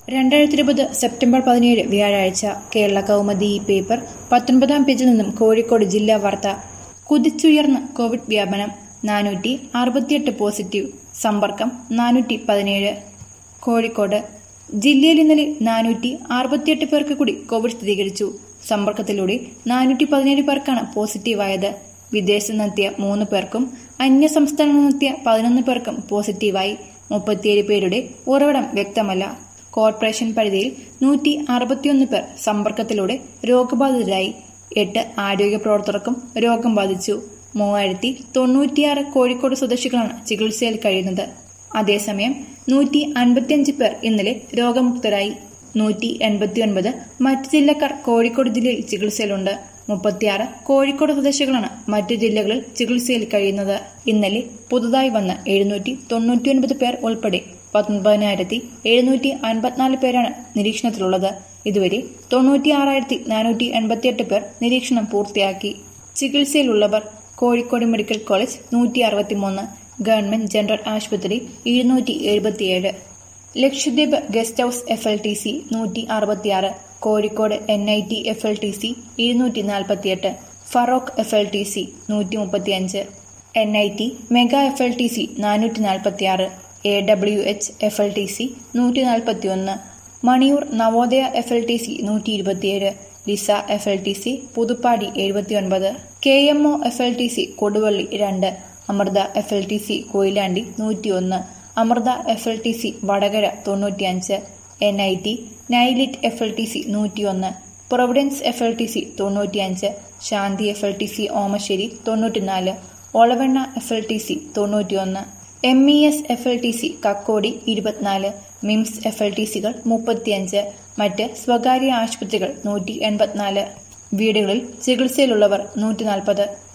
രണ്ടായിരത്തി ഇരുപത് സെപ്റ്റംബർ പതിനേഴ് വ്യാഴാഴ്ച കേരള കൗമുദി ഈ പേപ്പർ പത്തൊൻപതാം പേജിൽ നിന്നും കോഴിക്കോട് ജില്ലാ വാർത്ത കുതിച്ചുയർന്ന കോവിഡ് വ്യാപനം നാനൂറ്റി അറുപത്തിയെട്ട് പോസിറ്റീവ് സമ്പർക്കം നാനൂറ്റി പതിനേഴ് കോഴിക്കോട് ജില്ലയിൽ ഇന്നലെ നാനൂറ്റി അറുപത്തിയെട്ട് പേർക്ക് കൂടി കോവിഡ് സ്ഥിരീകരിച്ചു സമ്പർക്കത്തിലൂടെ നാനൂറ്റി പതിനേഴ് പേർക്കാണ് പോസിറ്റീവായത് വിദേശത്ത് നിന്നെത്തിയ മൂന്ന് പേർക്കും അന്യ സംസ്ഥാനങ്ങളിൽ നിന്നെത്തിയ പതിനൊന്ന് പേർക്കും പോസിറ്റീവായി മുപ്പത്തിയേഴ് പേരുടെ ഉറവിടം വ്യക്തമല്ല കോർപ്പറേഷൻ പരിധിയിൽ നൂറ്റി അറുപത്തിയൊന്ന് പേർ സമ്പർക്കത്തിലൂടെ രോഗബാധിതരായി എട്ട് ആരോഗ്യ പ്രവർത്തകർക്കും രോഗം ബാധിച്ചു മൂവായിരത്തി തൊണ്ണൂറ്റിയാറ് കോഴിക്കോട് സ്വദേശികളാണ് ചികിത്സയിൽ കഴിയുന്നത് അതേസമയം നൂറ്റി അൻപത്തിയഞ്ച് പേർ ഇന്നലെ രോഗമുക്തരായി നൂറ്റി എൺപത്തിയൊൻപത് മറ്റ് ജില്ലക്കാർ കോഴിക്കോട് ജില്ലയിൽ ചികിത്സയിലുണ്ട് മുപ്പത്തിയാറ് കോഴിക്കോട് സ്വദേശികളാണ് മറ്റു ജില്ലകളിൽ ചികിത്സയിൽ കഴിയുന്നത് ഇന്നലെ പുതുതായി വന്ന എഴുന്നൂറ്റി തൊണ്ണൂറ്റിയൊൻപത് പേർ ഉൾപ്പെടെ പത്തൊൻപതിനായിരത്തി എഴുന്നൂറ്റി അൻപത്തിനാല് പേരാണ് നിരീക്ഷണത്തിലുള്ളത് ഇതുവരെ തൊണ്ണൂറ്റിയാറായിരത്തി നാനൂറ്റി എൺപത്തിയെട്ട് പേർ നിരീക്ഷണം പൂർത്തിയാക്കി ചികിത്സയിലുള്ളവർ കോഴിക്കോട് മെഡിക്കൽ കോളേജ് നൂറ്റി അറുപത്തിമൂന്ന് ഗവൺമെന്റ് ജനറൽ ആശുപത്രി ഇരുന്നൂറ്റി എഴുപത്തിയേഴ് Lakshadweep guest house F L T C നൂറ്റി അറുപത്തിയാറ് Kozhikode N I T F L T C ഇരുന്നൂറ്റി നാൽപ്പത്തിയെട്ട് Farook F L T C നൂറ്റി മുപ്പത്തിയഞ്ച് N I T mega F L T C നാനൂറ്റി നാൽപ്പത്തിയാറ് A W H F L T C നൂറ്റി നാൽപ്പത്തി ഒന്ന് Maniyur Navodaya F L T C നൂറ്റി ഇരുപത്തിയേഴ് Lisa F L T C Puthuppadi എഴുപത്തിയൊൻപത് K M O F L T C Koduvally രണ്ട് Amrita F L T C Koyilandy നൂറ്റിയൊന്ന് Amrita F L T C Vadakara തൊണ്ണൂറ്റിയഞ്ച് N I T NIELIT F L T C നൂറ്റിയൊന്ന് providence F L T C തൊണ്ണൂറ്റിയഞ്ച് Shanti F L T C Omassery തൊണ്ണൂറ്റിനാല് Olavanna F L T C തൊണ്ണൂറ്റിയൊന്ന് M E S F L T C Kakkodi ഇരുപത്തിനാല് MIMS F L T സികൾ മുപ്പത്തിയഞ്ച് മറ്റ് സ്വകാര്യ ആശുപത്രികൾ നൂറ്റി എൺപത്തിനാല് വീടുകളിൽ ചികിത്സയിലുള്ളവർ നൂറ്റി നാൽപ്പത്